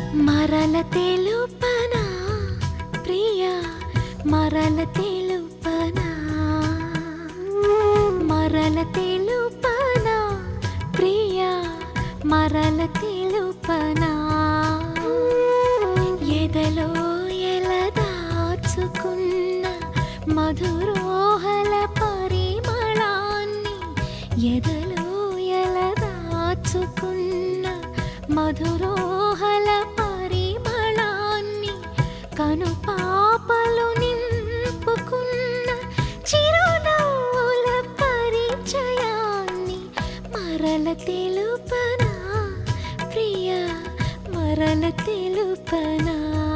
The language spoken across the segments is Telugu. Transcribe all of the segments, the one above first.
మరల తెలుపనా ప్రియా మరల తెలుపనా మరల తెలుపనా ప్రియా మరల తెలుపనా ఎదలో ఎల దాచుకున్న మధురోహల పరిమళాన్ని ఎదలో ఎల దాచుకున్న మధురోహల పరిమళాన్ని కను పాపలు నింపుకున్న చిరునవ్వుల పరిచయాన్ని మరల తెలుపనా ప్రియా మరల తెలుపనా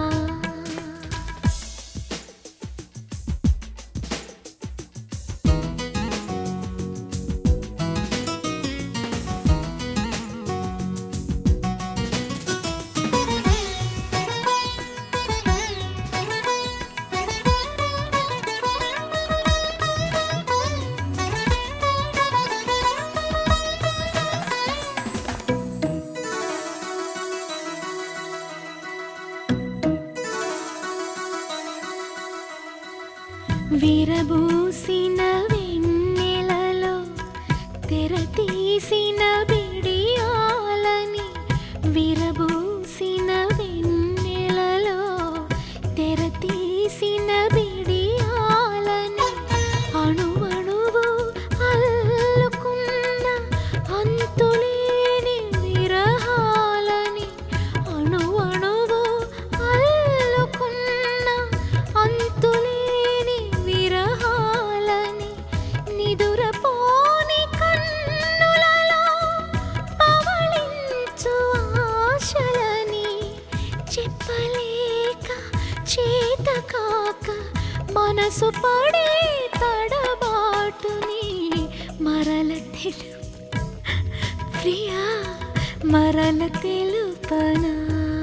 విరబూసిన వెన్నెలలో తెర తీసిన బిడియాలని విరబూసిన వెన్నెలలో తెర తీసిన బిడియాలని అణువణువు అల్లుకున్న అంతులేని విరహాలని అణువణువు అల్లుకున్న అంతులేని విరహాలని నిదురపోని కన్నులలో పవళించు ఆశలని చెప్పలేక చేత కాక మనసు పడే తడబాటుని మరల తెలు ప్రియా మరల తెలుపనా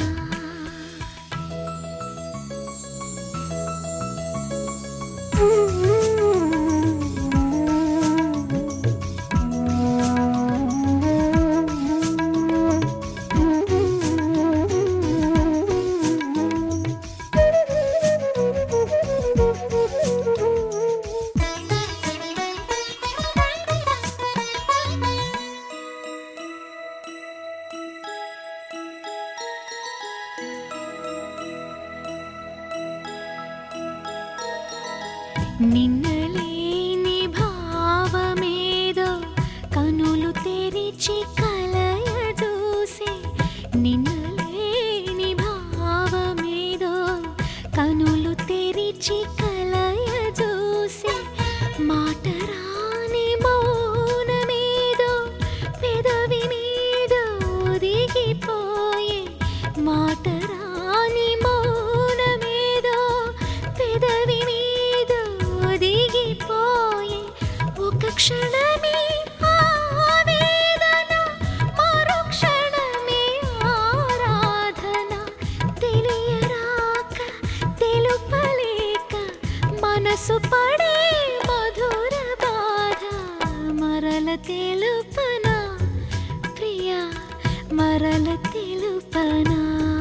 నిన్నలేని భావమేదో కనులు తెరిచి కలయ చూసే నిన్నలేని భావమేదో కనులు తెరిచి కలయ చూసే మాట రాని మౌనమేదో పెదవి మీద ఒదిగిపోయే మాట రాని మౌనమేదో పెదవి మీద ఒదిగిపోయే ఒక క్షణమే ఆవేదన మరో క్షణమే ఆరాధన తెలియరాక తెలుపలేక మనసు పడే మధుర బాధ మరల తెలుపనా ప్రియా మరల తెలుపనా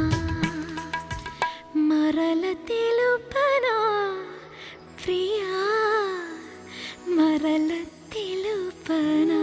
మరల తెలుపనా ప్రియా మరల తెలుపనా